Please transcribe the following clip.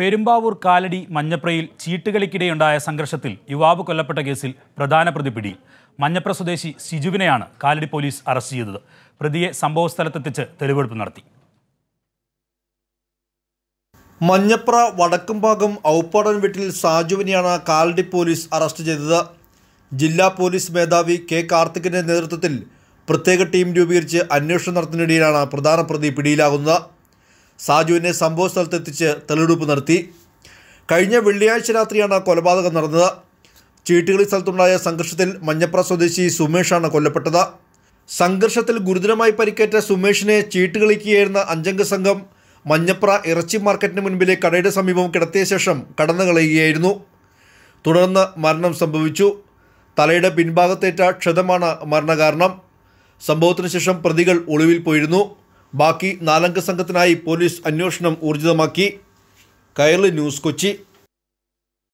പെരുമ്പാവൂർ കാലടി മഞ്ഞപ്രയിൽ ചീട്ടുകളിക്കിടെയുണ്ടായ സംഘർഷത്തിൽ യുവാവ് കൊല്ലപ്പെട്ട കേസിൽ പ്രധാന പ്രതി പിടിയിൽ മഞ്ഞപ്ര സ്വദേശി സിജുവിനെയാണ് കാലടി പോലീസ് അറസ്റ്റ് ചെയ്തത് പ്രതിയെ സംഭവസ്ഥലത്തെത്തിച്ച് തെളിവെടുപ്പ് നടത്തി മഞ്ഞപ്ര വടക്കുംഭാഗം ഔപ്പാടൻ വീട്ടിൽ സാജുവിനെയാണ് കാലടി പോലീസ് അറസ്റ്റ് ചെയ്തത് ജില്ലാ പോലീസ് മേധാവി കെ കാർത്തികിന്റെ നേതൃത്വത്തിൽ പ്രത്യേക ടീം രൂപീകരിച്ച് അന്വേഷണം നടത്തുന്നതിനിടെയാണ് പ്രധാന പ്രതി പിടിയിലാകുന്നത് സാജുവിനെ സംഭവ സ്ഥലത്തെത്തിച്ച് തെളിവെടുപ്പ് നടത്തി കഴിഞ്ഞ വെള്ളിയാഴ്ച രാത്രിയാണ് കൊലപാതകം നടന്നത് ചീട്ടുകളി സ്ഥലത്തുണ്ടായ സംഘർഷത്തിൽ മഞ്ഞപ്ര സ്വദേശി സുമേഷാണ് കൊല്ലപ്പെട്ടത് സംഘർഷത്തിൽ ഗുരുതരമായി പരിക്കേറ്റ സുമേഷിനെ ചീട്ടുകളിക്കുകയായിരുന്ന അഞ്ചംഗ സംഘം മഞ്ഞപ്ര ഇറച്ചി മാർക്കറ്റിന് മുൻപിലെ കടയുടെ സമീപം കിടത്തിയ ശേഷം കടന്നു കളയുകയായിരുന്നു തുടർന്ന് മരണം സംഭവിച്ചു തലയുടെ പിൻഭാഗത്തേറ്റ ക്ഷതമാണ് മരണകാരണം സംഭവത്തിന് ശേഷം പ്രതികൾ ഒളിവിൽ പോയിരുന്നു ബാക്കി നാലംഗ സംഘത്തിനായി പോലീസ് അന്വേഷണം ഊർജിതമാക്കി കൈരളി ന്യൂസ് കൊച്ചി